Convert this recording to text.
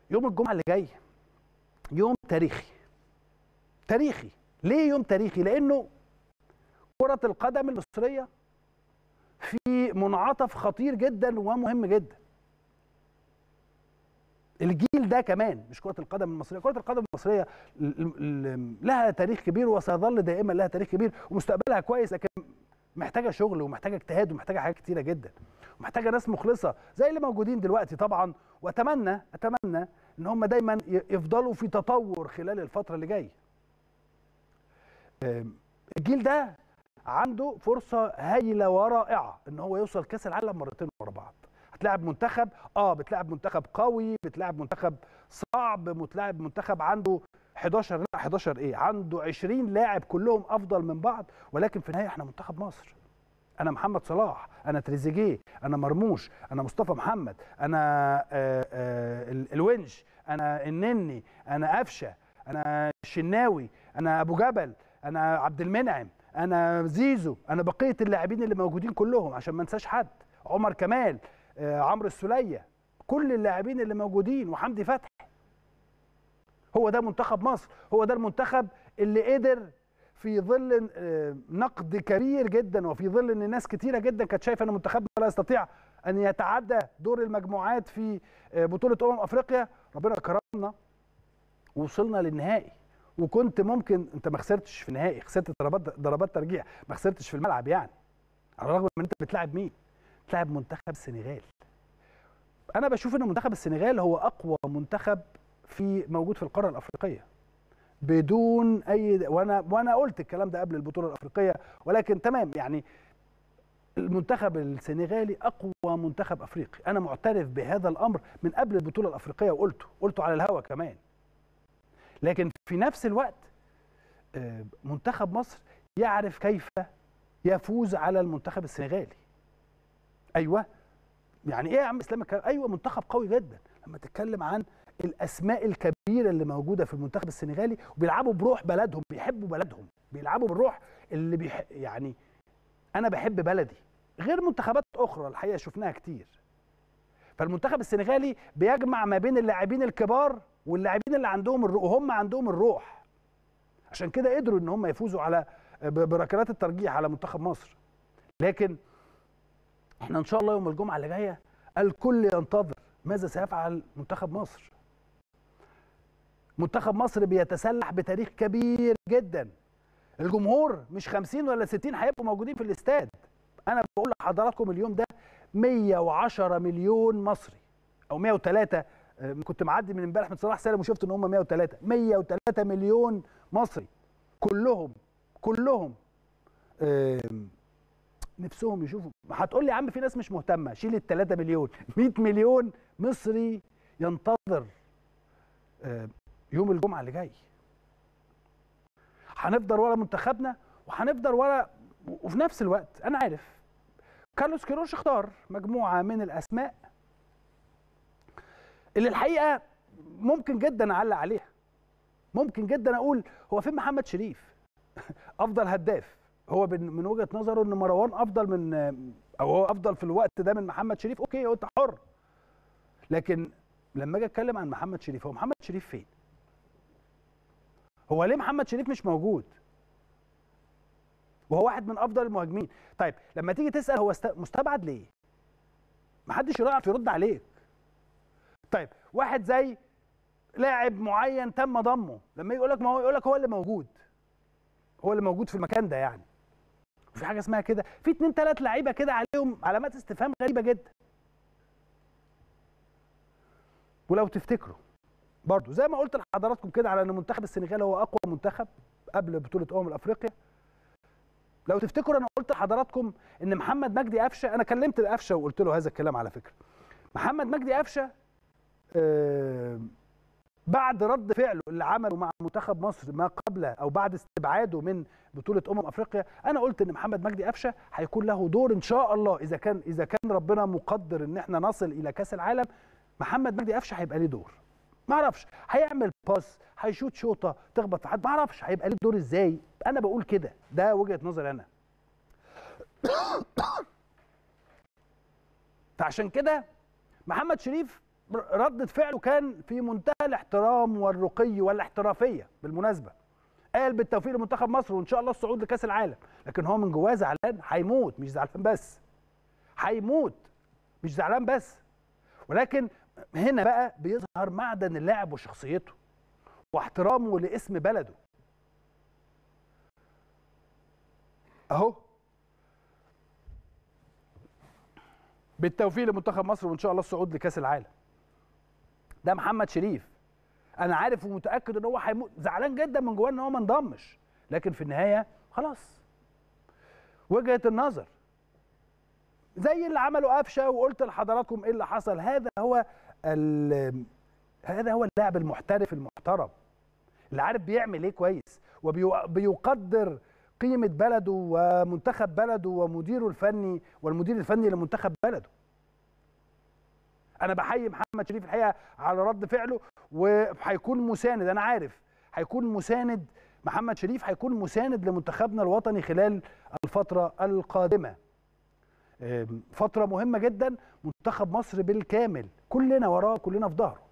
يوم الجمعه اللي جاي يوم تاريخي تاريخي ليه يوم تاريخي لانه كره القدم المصريه في منعطف خطير جدا ومهم جدا الجيل ده كمان مش كره القدم المصريه كره القدم المصريه لها تاريخ كبير وسيظل دائما لها تاريخ كبير ومستقبلها كويس لكن محتاجه شغل ومحتاجه اجتهاد ومحتاجه حاجات كتيره جدا ومحتاجه ناس مخلصه زي اللي موجودين دلوقتي طبعا واتمنى اتمنى ان هم دايما يفضلوا في تطور خلال الفتره اللي جايه الجيل ده عنده فرصه هايله ورائعه ان هو يوصل كاس العالم مرتين ورا بعض هتلاعب منتخب اه بتلاعب منتخب قوي بتلاعب منتخب صعب بتلاعب منتخب عنده 11 لا 11 ايه عنده 20 لاعب كلهم افضل من بعض ولكن في النهايه احنا منتخب مصر انا محمد صلاح انا تريزيجيه انا مرموش انا مصطفى محمد انا آآ آآ الونش انا النني انا قفشه انا الشناوي انا ابو جبل انا عبد المنعم انا زيزو انا بقيه اللاعبين اللي موجودين كلهم عشان ما انساش حد عمر كمال عمرو السوليه كل اللاعبين اللي موجودين وحمدي فتحي هو ده منتخب مصر هو ده المنتخب اللي قدر في ظل نقد كبير جدا وفي ظل ان ناس كتيره جدا كانت شايفه ان منتخبنا لا يستطيع ان يتعدى دور المجموعات في بطوله امم افريقيا ربنا كرمنا ووصلنا للنهائي وكنت ممكن انت ما خسرتش في النهائي خسرت ضربات ضربات ترجيح ما خسرتش في الملعب يعني على الرغم ان انت بتلاعب مين بتلاعب منتخب السنغال انا بشوف ان منتخب السنغال هو اقوى منتخب في موجود في القاره الافريقيه بدون اي وانا وانا قلت الكلام ده قبل البطوله الافريقيه ولكن تمام يعني المنتخب السنغالي اقوى منتخب افريقي انا معترف بهذا الامر من قبل البطوله الافريقيه وقلته قلته على الهوا كمان لكن في نفس الوقت منتخب مصر يعرف كيف يفوز على المنتخب السنغالي ايوه يعني ايه يا عم اسلام ايوه منتخب قوي جدا لما تتكلم عن الاسماء الكبيره اللي موجوده في المنتخب السنغالي وبيلعبوا بروح بلدهم بيحبوا بلدهم بيلعبوا بالروح اللي بيح... يعني انا بحب بلدي غير منتخبات اخرى الحقيقه شفناها كتير فالمنتخب السنغالي بيجمع ما بين اللاعبين الكبار واللاعبين اللي عندهم الروح وهم عندهم الروح عشان كده قدروا ان هم يفوزوا على بركلات الترجيح على منتخب مصر لكن احنا ان شاء الله يوم الجمعه اللي جايه الكل ينتظر ماذا سيفعل منتخب مصر منتخب مصر بيتسلح بتاريخ كبير جدا الجمهور مش 50 ولا 60 هيبقوا موجودين في الاستاد انا بقول لحضراتكم اليوم ده 110 مليون مصري او 103 كنت معدي من امبارح من صلاح سالم وشفت ان هم 103 103 مليون مصري كلهم كلهم نفسهم يشوفوا هتقول لي يا عم في ناس مش مهتمه شيل ال 3 مليون 100 مليون مصري ينتظر يوم الجمعه اللي جاي هنفضل ورا منتخبنا وهنفضل ورا وفي نفس الوقت انا عارف كارلوس كيروش اختار مجموعه من الاسماء اللي الحقيقه ممكن جدا اعلق عليها ممكن جدا اقول هو فين محمد شريف افضل هداف هو من وجهه نظره ان مروان افضل من او هو افضل في الوقت ده من محمد شريف اوكي انت حر لكن لما اجي اتكلم عن محمد شريف هو محمد شريف فين هو ليه محمد شريف مش موجود وهو واحد من افضل المهاجمين طيب لما تيجي تسال هو مستبعد ليه محدش يعرف يرد عليك طيب واحد زي لاعب معين تم ضمه لما يقول لك ما هو يقول لك هو اللي موجود هو اللي موجود في المكان ده يعني في حاجه اسمها كده في اتنين تلات لعيبه كده عليهم علامات استفهام غريبه جدا ولو تفتكروا برضو زي ما قلت لحضراتكم كده على ان منتخب السنغال هو اقوى منتخب قبل بطوله امم افريقيا لو تفتكروا انا قلت لحضراتكم ان محمد مجدي قفشه انا كلمت قفشه وقلت له هذا الكلام على فكره محمد مجدي قفشه آه بعد رد فعله اللي عمله مع منتخب مصر ما قبل او بعد استبعاده من بطوله امم افريقيا انا قلت ان محمد مجدي قفشه هيكون له دور ان شاء الله اذا كان اذا كان ربنا مقدر ان احنا نصل الى كاس العالم محمد مجدي قفشه هيبقى ليه دور ما اعرفش هيعمل باس هيشوط شوطه تخبط في حد ما اعرفش هيبقى ليه دور ازاي انا بقول كده ده وجهه نظري انا فعشان كده محمد شريف ردة فعله كان في منتهى الاحترام والرقي والاحترافيه بالمناسبه قال بالتوفيق لمنتخب مصر وان شاء الله الصعود لكاس العالم لكن هو من جواه زعلان هيموت مش زعلان بس هيموت مش زعلان بس ولكن هنا بقى بيظهر معدن اللاعب وشخصيته واحترامه لاسم بلده اهو بالتوفيق لمنتخب مصر وان شاء الله الصعود لكاس العالم ده محمد شريف انا عارف ومتاكد ان هو هيموت زعلان جدا من جواه ان هو ما انضمش لكن في النهايه خلاص وجهه النظر زي اللي عمله قفشه وقلت لحضراتكم ايه اللي حصل هذا هو هذا هو اللاعب المحترف المحترم اللي عارف بيعمل ايه كويس وبيقدر قيمه بلده ومنتخب بلده ومديره الفني والمدير الفني لمنتخب بلده انا بحيي محمد شريف الحقيقه على رد فعله وهيكون مساند انا عارف هيكون مساند محمد شريف هيكون مساند لمنتخبنا الوطني خلال الفتره القادمه فتره مهمه جدا منتخب مصر بالكامل كلنا وراه كلنا في ظهره